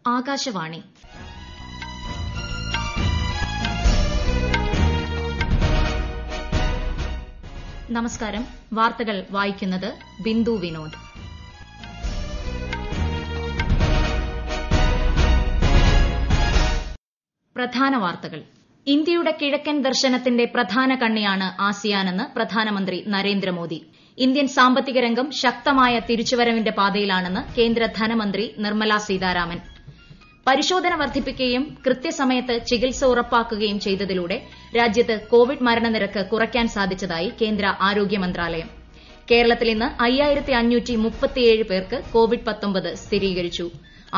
ആകാശവാണി നമസ്കാരം വാർത്തകൾ വായിക്കുന്നത് ബിന്ദു വിനോദ് പ്രധാന വാർത്തകൾ ഇന്ത്യയുടെ കിഴക്കൻ ദർശനത്തിന്റെ പ്രധാന കണ്ണിയാണ് ആസിയാനെന്ന് പ്രധാനമന്ത്രി നരേന്ദ്രമോദി ഇന്ത്യൻ സാമ്പത്തിക രംഗം ശക്തമായ തിരിച്ചുവരവിന്റെ പാതയിലാണെന്ന് കേന്ദ്ര ധനമന്ത്രി നിർമ്മല സീതാരാമൻ പരിശോധന വർദ്ധിപ്പിക്കുകയും കൃത്യസമയത്ത് ചികിത്സ ഉറപ്പാക്കുകയും ചെയ്തതിലൂടെ രാജ്യത്ത് കോവിഡ് മരണനിരക്ക് കുറയ്ക്കാൻ സാധിച്ചതായി കേന്ദ്ര ആരോഗ്യ മന്ത്രാലയം കേരളത്തിൽ ഇന്ന് പേർക്ക് കോവിഡ് സ്ഥിരീകരിച്ചു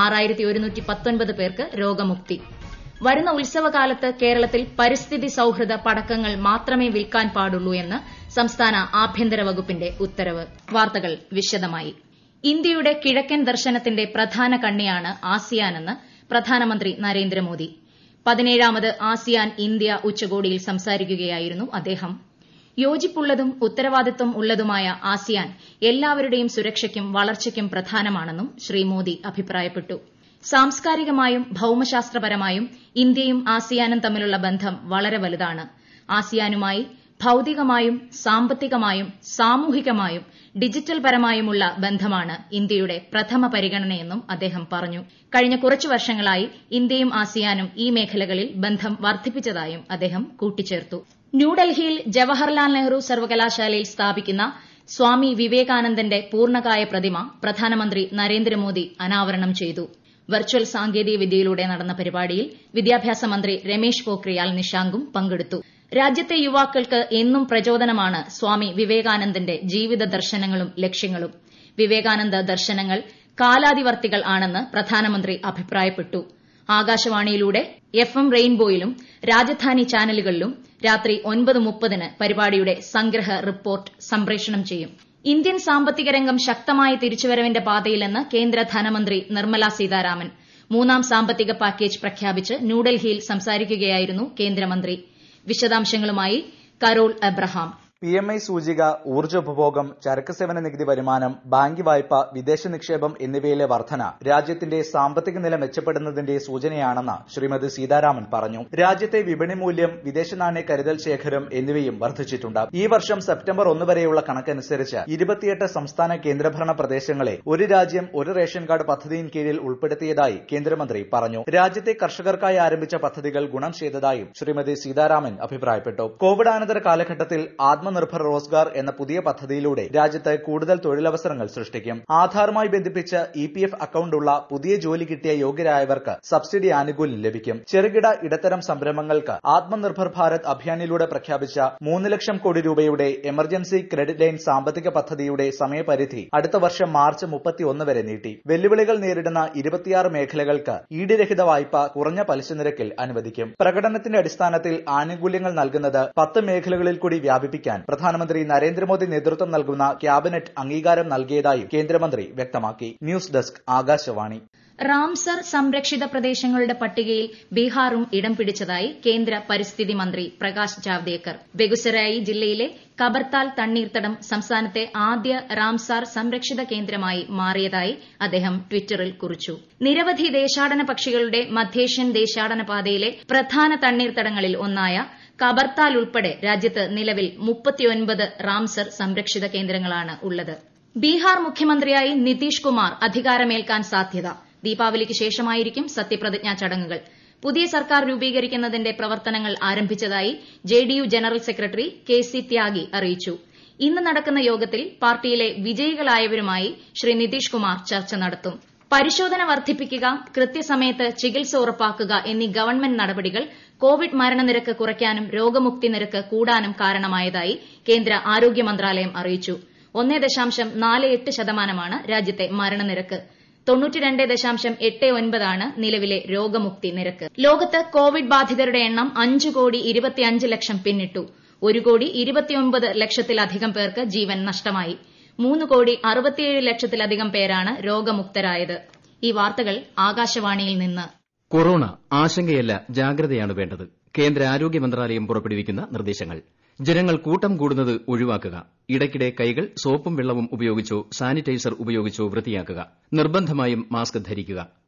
പേർക്ക് രോഗമുക്തി വരുന്ന ഉത്സവകാലത്ത് കേരളത്തിൽ പരിസ്ഥിതി സൌഹൃദ പടക്കങ്ങൾ മാത്രമേ വിൽക്കാൻ പാടുള്ളൂ എന്ന് സംസ്ഥാന ആഭ്യന്തര വകുപ്പിന്റെ ഉത്തരവ് വാർത്തകൾ വിശദമായി ഇന്ത്യയുടെ കിഴക്കൻ ദർശനത്തിന്റെ പ്രധാന കണ്ണിയാണ് ആസിയാനെന്ന് പ്രധാനമന്ത്രി നരേന്ദ്രമോദി പതിനേഴാമത് ആസിയാൻ ഇന്ത്യ ഉച്ചകോടിയിൽ സംസാരിക്കുകയായിരുന്നു അദ്ദേഹം യോജിപ്പുള്ളതും ഉത്തരവാദിത്വം ഉള്ളതുമായ ആസിയാൻ എല്ലാവരുടെയും സുരക്ഷയ്ക്കും വളർച്ചയ്ക്കും പ്രധാനമാണെന്നും ശ്രീ മോദി അഭിപ്രായപ്പെട്ടു സാംസ്കാരികമായും ഭൌമശാസ്ത്രപരമായും ഇന്ത്യയും ആസിയാനും തമ്മിലുള്ള ബന്ധം വളരെ വലുതാണ് ആസിയാനുമായി ഭൌതികമായും സാമ്പത്തികമായും സാമൂഹികമായും ഡിജിറ്റൽ പരമായുമുള്ള ബന്ധമാണ് ഇന്ത്യയുടെ പ്രഥമ പരിഗണനയെന്നും അദ്ദേഹം പറഞ്ഞു കഴിഞ്ഞ കുറച്ചു വർഷങ്ങളായി ഇന്ത്യയും ആസിയാനും ഈ മേഖലകളിൽ ബന്ധം വർദ്ധിപ്പിച്ചതായും അദ്ദേഹം കൂട്ടിച്ചേർത്തു ന്യൂഡൽഹിയിൽ ജവഹർലാൽ നെഹ്റു സർവകലാശാലയിൽ സ്ഥാപിക്കുന്ന സ്വാമി വിവേകാനന്ദന്റെ പൂർണ്ണകായ പ്രതിമ പ്രധാനമന്ത്രി നരേന്ദ്രമോദി അനാവരണം ചെയ്തു വെർച്വൽ സാങ്കേതിക വിദ്യയിലൂടെ നടന്ന പരിപാടിയിൽ വിദ്യാഭ്യാസ മന്ത്രി രമേശ് പോഖ്രിയാൽ നിഷാങ്കും പങ്കെടുത്തു രാജ്യത്തെ യുവാക്കൾക്ക് എന്നും പ്രചോദനമാണ് സ്വാമി വിവേകാനന്ദന്റെ ജീവിത ദർശനങ്ങളും ലക്ഷ്യങ്ങളും വിവേകാനന്ദ ദർശനങ്ങൾ കാലാതിവർത്തികൾ ആണെന്ന് പ്രധാനമന്ത്രി അഭിപ്രായപ്പെട്ടു ആകാശവാണിയിലൂടെ എഫ് എം റെയിൻബോയിലും രാജധാനി ചാനലുകളിലും രാത്രി ഒൻപത് മുപ്പതിന് പരിപാടിയുടെ സംഗ്രഹ റിപ്പോർട്ട് സംപ്രേഷണം ചെയ്യും ഇന്ത്യൻ സാമ്പത്തിക രംഗം ശക്തമായ തിരിച്ചുവരവിന്റെ പാതയിലെന്ന് കേന്ദ്ര ധനമന്ത്രി നിർമ്മല സീതാരാമൻ മൂന്നാം സാമ്പത്തിക പാക്കേജ് പ്രഖ്യാപിച്ച് ന്യൂഡൽഹിയിൽ സംസാരിക്കുകയായിരുന്നു കേന്ദ്രമന്ത്രി വിശദാംശങ്ങളുമായി കരോൾ എബ്രഹാം പിഎംഐ സൂചിക ഊർജ്ജ ഉപഭോഗം ചരക്ക് സേവന നികുതി വരുമാനം ബാങ്ക് വായ്പ വിദേശ നിക്ഷേപം എന്നിവയിലെ വർധന രാജ്യത്തിന്റെ സാമ്പത്തിക നില മെച്ചപ്പെടുന്നതിന്റെ സൂചനയാണെന്ന് ശ്രീമതി സീതാരാമൻ പറഞ്ഞു രാജ്യത്തെ വിപണി മൂല്യം വിദേശ നാണ്യ കരുതൽ ശേഖരം എന്നിവയും വർദ്ധിച്ചിട്ടുണ്ട് ഈ വർഷം സെപ്റ്റംബർ ഒന്ന് വരെയുള്ള കണക്കനുസരിച്ച് ഇരുപത്തിയെട്ട് സംസ്ഥാന കേന്ദ്രഭരണ പ്രദേശങ്ങളെ ഒരു രാജ്യം ഒരു റേഷൻ കാർഡ് പദ്ധതിயின் കീഴിൽ ഉൾപ്പെടുത്തിയതായി കേന്ദ്രമന്ത്രി പറഞ്ഞു രാജ്യത്തെ കർഷകർക്കായി ആരംഭിച്ച പദ്ധതികൾ ഗുണം ചെയ്തതായും ശ്രീമതി സീതാരാമൻ അഭിപ്രായപ്പെട്ടു കോവിഡാനന്തര കാലഘട്ടത്തിൽ ആത്മ ആത്മനിർഭർ റോസ്ഗാർ എന്ന പുതിയ പദ്ധതിയിലൂടെ രാജ്യത്ത് കൂടുതൽ തൊഴിലവസരങ്ങൾ സൃഷ്ടിക്കും ആധാറുമായി ബന്ധിപ്പിച്ച് ഇ പി എഫ് അക്കൌണ്ടുള്ള പുതിയ ജോലി കിട്ടിയ യോഗ്യരായവർക്ക് സബ്സിഡി ആനുകൂല്യം ലഭിക്കും ചെറുകിട ഇടത്തരം സംരംഭങ്ങൾക്ക് ആത്മനിർഭർ ഭാരത് അഭിയാനിലൂടെ പ്രഖ്യാപിച്ച മൂന്ന് ലക്ഷം കോടി രൂപയുടെ എമർജൻസി ക്രെഡിറ്റ് ലൈൻ സാമ്പത്തിക പദ്ധതിയുടെ സമയപരിധി അടുത്ത വർഷം മാർച്ച് മുപ്പത്തിയൊന്ന് വരെ നീട്ടി വെല്ലുവിളികൾ നേരിടുന്ന ഇരുപത്തിയാറ് മേഖലകൾക്ക് ഈടുരഹിത വായ്പ കുറഞ്ഞ പലിശ നിരക്കിൽ അനുവദിക്കും പ്രകടനത്തിന്റെ അടിസ്ഥാനത്തിൽ ആനുകൂല്യങ്ങൾ നൽകുന്നത് പത്ത് മേഖലകളിൽ കൂടി വ്യാപിപ്പിക്കാൻ പ്രധാനമന്ത്രി നരേന്ദ്രമോദി നേതൃത്വം നൽകുന്ന ക്യാബിനറ്റ് അംഗീകാരം നൽകിയതായും കേന്ദ്രമന്ത്രി വ്യക്തമാക്കി ന്യൂസ് ഡെസ്ക് ആകാശവാണി റാംസർ സംരക്ഷിത പ്രദേശങ്ങളുടെ പട്ടികയിൽ ബീഹാറും ഇടം പിടിച്ചതായി കേന്ദ്ര പരിസ്ഥിതി മന്ത്രി പ്രകാശ് ജാവ്ദേക്കർ ബെഗുസരായി ജില്ലയിലെ കബർത്താൽ തണ്ണീർത്തടം സംസ്ഥാനത്തെ ആദ്യ റാംസാർ സംരക്ഷിത കേന്ദ്രമായി മാറിയതായി അദ്ദേഹം ട്വിറ്ററിൽ കുറിച്ചു നിരവധി ദേശാടന പക്ഷികളുടെ മധ്യേഷ്യൻ ദേശാടന പാതയിലെ പ്രധാന തണ്ണീർത്തടങ്ങളിൽ ഒന്നായ കബർത്താൽ ഉൾപ്പെടെ രാജ്യത്ത് നിലവിൽ മുപ്പത്തിയൊൻപത് റാംസർ സംരക്ഷിത കേന്ദ്രങ്ങളാണ് ഉള്ളത് ബീഹാർ മുഖ്യമന്ത്രിയായി നിതീഷ് കുമാർ അധികാരമേൽക്കാൻ സാധ്യത ദീപാവലിക്ക് ശേഷമായിരിക്കും സത്യപ്രതിജ്ഞാ ചടങ്ങുകൾ പുതിയ സർക്കാർ രൂപീകരിക്കുന്നതിന്റെ പ്രവർത്തനങ്ങൾ ആരംഭിച്ചതായി JDU general secretary K C Tyagi അറിയിച്ചു ഇന്ന് നടക്കുന്ന യോഗത്തിൽ പാർട്ടിയിലെ വിജയികളായവരുമായി ശ്രീ നിതീഷ് കുമാർ ചർച്ച നടത്തും പരിശോധന വർദ്ധിപ്പിക്കുക കൃത്യസമയത്ത് ചികിത്സ ഉറപ്പാക്കുക എന്നീ ഗവൺമെന്റ് നടപടികൾ കോവിഡ് മരണനിരക്ക് കുറയ്ക്കാനും രോഗമുക്തി നിരക്ക് കൂടാനും കാരണമായതായി കേന്ദ്ര ആരോഗ്യ മന്ത്രാലയം അറിയിച്ചു ഒന്നേ ദശാംശം നാല് എട്ട് ശതമാനമാണ് രാജ്യത്തെ മരണനിരക്ക് തൊണ്ണൂറ്റിരണ്ട് ദശാംശം എട്ട് ഒൻപതാണ് നിലവിലെ രോഗമുക്തി നിരക്ക് ലോകത്ത് കോവിഡ് ബാധിതരുടെ എണ്ണം അഞ്ച് കോടി ഇരുപത്തിയഞ്ച് ലക്ഷം പിന്നിട്ടു ഒരു കോടി ഇരുപത്തിയൊൻപത് ലക്ഷത്തിലധികം പേർക്ക് ജീവൻ നഷ്ടമായി മൂന്ന് കോടി അറുപത്തിയേഴ് ലക്ഷത്തിലധികം പേരാണ് രോഗമുക്തരായത് ഈ വാർത്തകൾ ആകാശവാണിയിൽ നിന്ന് കൊറോണ ആശങ്കയല്ല ജാഗ്രതയാണ് വേണ്ടത് കേന്ദ്ര ആരോഗ്യ മന്ത്രാലയം പുറപ്പെടുവിക്കുന്ന നിർദ്ദേശങ്ങൾ ജനങ്ങൾ കൂട്ടം കൂടുന്നത് ഒഴിവാക്കുക ഇടയ്ക്കിടെ കൈകൾ സോപ്പും വെള്ളവും ഉപയോഗിച്ചോ സാനിറ്റൈസർ ഉപയോഗിച്ചോ വൃത്തിയാക്കുക നിർബന്ധമായും മാസ്ക് ധരിക്കുക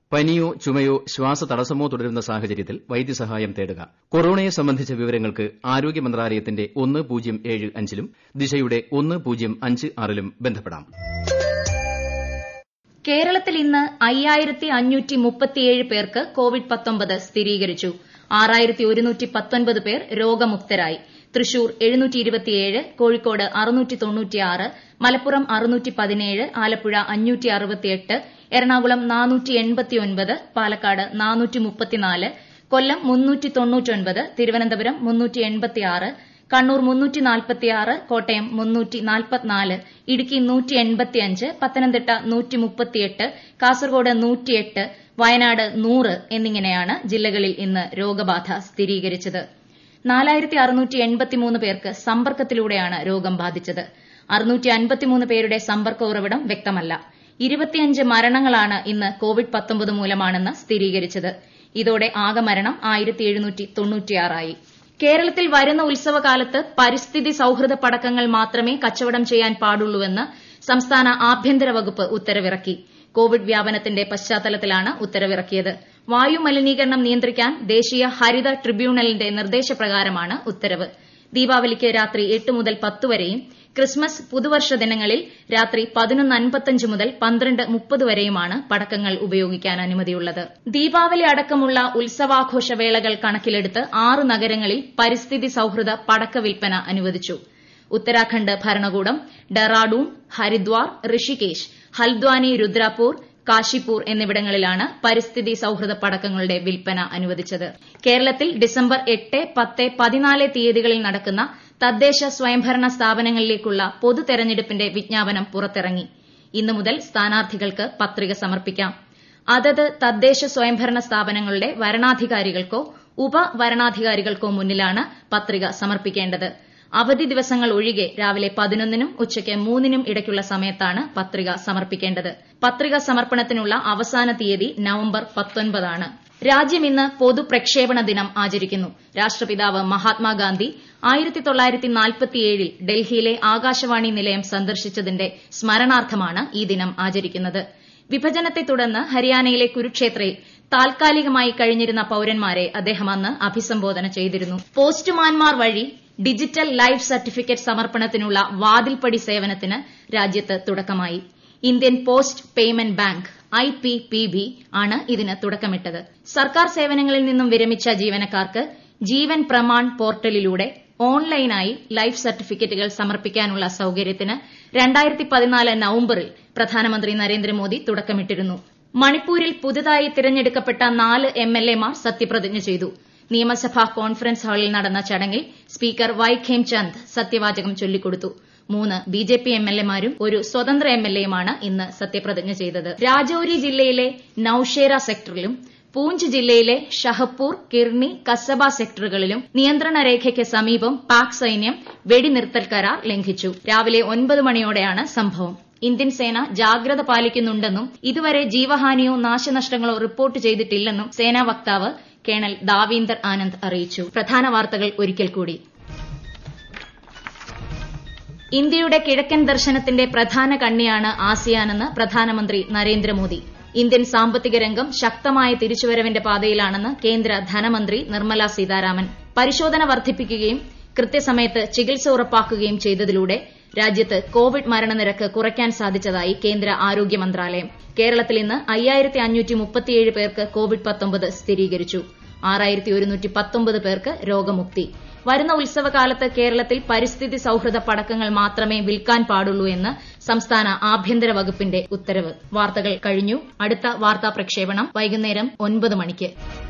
പനിയോ ചുമയോ ശ്വാസതടസ്സമോ തുടരുന്ന സാഹചര്യത്തിൽ വൈദ്യസഹായം തേടുക കൊറോണയെ സംബന്ധിച്ച വിവരങ്ങൾക്ക് ആരോഗ്യ മന്ത്രാലയത്തിന്റെ ഒന്ന് പൂജ്യം ഏഴ് അഞ്ചിലും ദിശയുടെ ഒന്ന് പൂജ്യം അഞ്ച് ആറിലും ബന്ധപ്പെടാം കേരളത്തിൽ ഇന്ന് അയ്യായിരത്തി അഞ്ഞൂറ്റി മുപ്പത്തിയേഴ് പേർക്ക് കോവിഡ് പത്തൊമ്പത് സ്ഥിരീകരിച്ചു ആറായിരത്തി ഒരുന്നൂറ്റി പത്തൊൻപത് പേർ രോഗമുക്തരായി തൃശൂർ എഴുന്നൂറ്റി ഇരുപത്തിയേഴ് കോഴിക്കോട് അറുന്നൂറ്റി തൊണ്ണൂറ്റിയാറ് മലപ്പുറം അറുന്നൂറ്റി പതിനേഴ് ആലപ്പുഴ അഞ്ഞൂറ്റി അറുപത്തിയെട്ട് എറണാകുളം നാനൂറ്റി എൺപത്തിയൊൻപത് പാലക്കാട് നാനൂറ്റി മുപ്പത്തിനാല് കൊല്ലം മുന്നൂറ്റി തൊണ്ണൂറ്റൊൻപത് തിരുവനന്തപുരം മുന്നൂറ്റി എൺപത്തിയാറ് കണ്ണൂർ മുന്നൂറ്റി നാൽപ്പത്തിയാറ് കോട്ടയം മുന്നൂറ്റി നാൽപ്പത്തിനാല് ഇടുക്കി നൂറ്റി എൺപത്തിയഞ്ച് പത്തനംതിട്ട നൂറ്റി മുപ്പത്തിയെട്ട് കാസർഗോഡ് നൂറ്റിയെട്ട് വയനാട് നൂറ് എന്നിങ്ങനെയാണ് ജില്ലകളിൽ ഇന്ന് രോഗബാധ സ്ഥിരീകരിച്ചത് നാലായിരത്തി അറുന്നൂറ്റി എൺപത്തിമൂന്ന് പേർക്ക് സമ്പർക്കത്തിലൂടെയാണ് രോഗം ബാധിച്ചത് അറുന്നൂറ്റി അൻപത്തിമൂന്ന് പേരുടെ സമ്പർക്ക ഉറവിടം വ്യക്തമല്ല ഇരുപത്തിയഞ്ച് മരണങ്ങളാണ് ഇന്ന് കോവിഡ് പത്തൊമ്പത് മൂലമാണെന്ന് സ്ഥിരീകരിച്ചത് ഇതോടെ ആകെ മരണം ആയിരത്തി എഴുന്നൂറ്റി തൊണ്ണൂറ്റിയാറായി കേരളത്തിൽ വരുന്ന ഉത്സവകാലത്ത് പരിസ്ഥിതി സൌഹൃദ പടക്കങ്ങൾ മാത്രമേ കച്ചവടം ചെയ്യാൻ പാടുള്ളൂവെന്ന് സംസ്ഥാന ആഭ്യന്തര വകുപ്പ് ഉത്തരവിറക്കി കോവിഡ് വ്യാപനത്തിന്റെ പശ്ചാത്തലത്തിലാണ് ഉത്തരവിറക്കിയത് വായു മലിനീകരണം നിയന്ത്രിക്കാൻ ദേശീയ ഹരിത ട്രിബ്യൂണലിന്റെ നിർദ്ദേശപ്രകാരമാണ് ഉത്തരവ് ദീപാവലിക്ക് രാത്രി എട്ട് മുതൽ പത്ത് വരെയും ക്രിസ്മസ് പുതുവർഷ ദിനങ്ങളിൽ രാത്രി പതിനൊന്ന് അൻപത്തഞ്ച് മുതൽ പന്ത്രണ്ട് മുപ്പത് വരെയുമാണ് പടക്കങ്ങൾ ഉപയോഗിക്കാൻ അനുമതിയുള്ളത് ദീപാവലി അടക്കമുള്ള ഉത്സവാഘോഷ വേളകൾ കണക്കിലെടുത്ത് ആറ് നഗരങ്ങളിൽ പരിസ്ഥിതി സൌഹൃദ പടക്ക വിൽപ്പന അനുവദിച്ചു ഉത്തരാഖണ്ഡ് ഭരണകൂടം ഡെറാഡൂൺ ഹരിദ്വാർ ഋഷികേശ് ഹൽദ്വാനി രുദ്രാപൂർ കാശിപൂർ എന്നിവിടങ്ങളിലാണ് പരിസ്ഥിതി സൌഹൃദ പടക്കങ്ങളുടെ വിൽപ്പന അനുവദിച്ചത് കേരളത്തിൽ ഡിസംബർ എട്ട് പത്ത് പതിനാല് തീയതികളിൽ നടക്കുന്ന തദ്ദേശ സ്വയംഭരണ സ്ഥാപനങ്ങളിലേക്കുള്ള പൊതു തെരഞ്ഞെടുപ്പിന്റെ വിജ്ഞാപനം പുറത്തിറങ്ങി ഇന്നു മുതൽ സ്ഥാനാർത്ഥികൾക്ക് പത്രിക സമർപ്പിക്കാം അതത് തദ്ദേശ സ്വയംഭരണ സ്ഥാപനങ്ങളുടെ വരണാധികാരികൾക്കോ ഉപവരണാധികാരികൾക്കോ മുന്നിലാണ് പത്രിക സമർപ്പിക്കേണ്ടത് അവധി ദിവസങ്ങൾ ഒഴികെ രാവിലെ പതിനൊന്നിനും ഉച്ചയ്ക്ക് മൂന്നിനും ഇടയ്ക്കുള്ള സമയത്താണ് പത്രിക സമർപ്പിക്കേണ്ടത് പത്രിക സമർപ്പണത്തിനുള്ള അവസാന തീയതി നവംബർ പത്തൊൻപതാണ് രാജ്യം ഇന്ന് പൊതുപ്രക്ഷേപണ ദിനം ആചരിക്കുന്നു രാഷ്ട്രപിതാവ് മഹാത്മാഗാന്ധി ആയിരത്തി തൊള്ളായിരത്തി നാൽപ്പത്തിയേഴിൽ ഡൽഹിയിലെ ആകാശവാണി നിലയം സന്ദർശിച്ചതിന്റെ സ്മരണാർത്ഥമാണ് ഈ ദിനം ആചരിക്കുന്നത് വിഭജനത്തെ തുടർന്ന് ഹരിയാനയിലെ കുരുക്ഷേത്രയിൽ താൽക്കാലികമായി കഴിഞ്ഞിരുന്ന പൌരന്മാരെ അദ്ദേഹം അന്ന് അഭിസംബോധന ചെയ്തിരുന്നു പോസ്റ്റുമാൻമാർ വഴി ഡിജിറ്റൽ ലൈഫ് സർട്ടിഫിക്കറ്റ് സമർപ്പണത്തിനുള്ള വാതിൽപ്പടി സേവനത്തിന് രാജ്യത്ത് തുടക്കമായി Indian post payment bank I P P B ആണ് ഇതിന് തുടക്കമിട്ടത് സർക്കാർ സേവനങ്ങളിൽ നിന്നും വിരമിച്ച ജീവനക്കാർക്ക് ജീവൻ പ്രമാൺ പോർട്ടലിലൂടെ ഓൺലൈനായി ലൈഫ് സർട്ടിഫിക്കറ്റുകൾ സമർപ്പിക്കാനുള്ള സൌകര്യത്തിന് രണ്ടായിരത്തി പതിനാല് നവംബറിൽ പ്രധാനമന്ത്രി നരേന്ദ്രമോദി തുടക്കമിട്ടിരുന്നു മണിപ്പൂരിൽ പുതുതായി തിരഞ്ഞെടുക്കപ്പെട്ട നാല് എം എൽ എമാർ സത്യപ്രതിജ്ഞ ചെയ്തു നിയമസഭാ കോൺഫറൻസ് ഹാളിൽ നടന്ന ചടങ്ങിൽ സ്പീക്കർ വൈ ഖേംചന്ദ് സത്യവാചകം ചൊല്ലിക്കൊടുത്തു മൂന്ന് B J P M L എമാരും ഒരു സ്വതന്ത്ര എം എൽ എയുമാണ് ഇന്ന് സത്യപ്രതിജ്ഞ ചെയ്തത് രാജൌരി ജില്ലയിലെ നൌഷേര സെക്ടറിലും പൂഞ്ച് ജില്ലയിലെ ഷഹപ്പൂർ കിർണി കസബ സെക്ടറുകളിലും നിയന്ത്രണ രേഖയ്ക്ക് സമീപം പാക് സൈന്യം വെടിനിർത്തൽ കരാർ ലംഘിച്ചു രാവിലെ ഒൻപത് മണിയോടെയാണ് സംഭവം ഇന്ത്യൻ സേന ജാഗ്രത പാലിക്കുന്നുണ്ടെന്നും ഇതുവരെ ജീവഹാനിയോ നാശനഷ്ടങ്ങളോ റിപ്പോർട്ട് ചെയ്തിട്ടില്ലെന്നും സേനാ വക്താവ് കേണൽ ദാവീന്ദർ ആനന്ദ് അറിയിച്ചു പ്രധാന വാർത്തകൾ ഒരിക്കൽ കൂടി ഇന്ത്യയുടെ കിഴക്കൻ ദർശനത്തിന്റെ പ്രധാന കണ്ണിയാണ് ആസിയാനെന്ന് പ്രധാനമന്ത്രി നരേന്ദ്രമോദി ഇന്ത്യൻ സാമ്പത്തിക രംഗം ശക്തമായ തിരിച്ചുവരവിന്റെ പാതയിലാണെന്ന് കേന്ദ്ര ധനമന്ത്രി നിർമ്മല സീതാരാമൻ പരിശോധന വർദ്ധിപ്പിക്കുകയും കൃത്യസമയത്ത് ചികിത്സ ഉറപ്പാക്കുകയും ചെയ്തതിലൂടെ രാജ്യത്ത് കോവിഡ് മരണനിരക്ക് കുറയ്ക്കാൻ സാധിച്ചതായി കേന്ദ്ര ആരോഗ്യ മന്ത്രാലയം കേരളത്തിൽ ഇന്ന് അയ്യായിരത്തി അഞ്ഞൂറ്റി മുപ്പത്തിയേഴ് പേർക്ക് കോവിഡ് പത്തൊമ്പത് സ്ഥിരീകരിച്ചു ആറായിരത്തി ഒരുന്നൂറ്റി പത്തൊമ്പത് പേർക്ക് രോഗമുക്തി വരുന്ന ഉത്സവകാലത്ത് കേരളത്തിൽ പരിസ്ഥിതി സൌഹൃദ പടക്കങ്ങൾ മാത്രമേ വിൽക്കാൻ പാടുള്ളൂ എന്ന് സംസ്ഥാന ആഭ്യന്തര വകുപ്പിന്റെ ഉത്തരവ് വാർത്തകൾ കഴിഞ്ഞു അടുത്ത വാർത്താ പ്രക്ഷേപണം വൈകുന്നേരം ഒൻപത് മണിക്ക്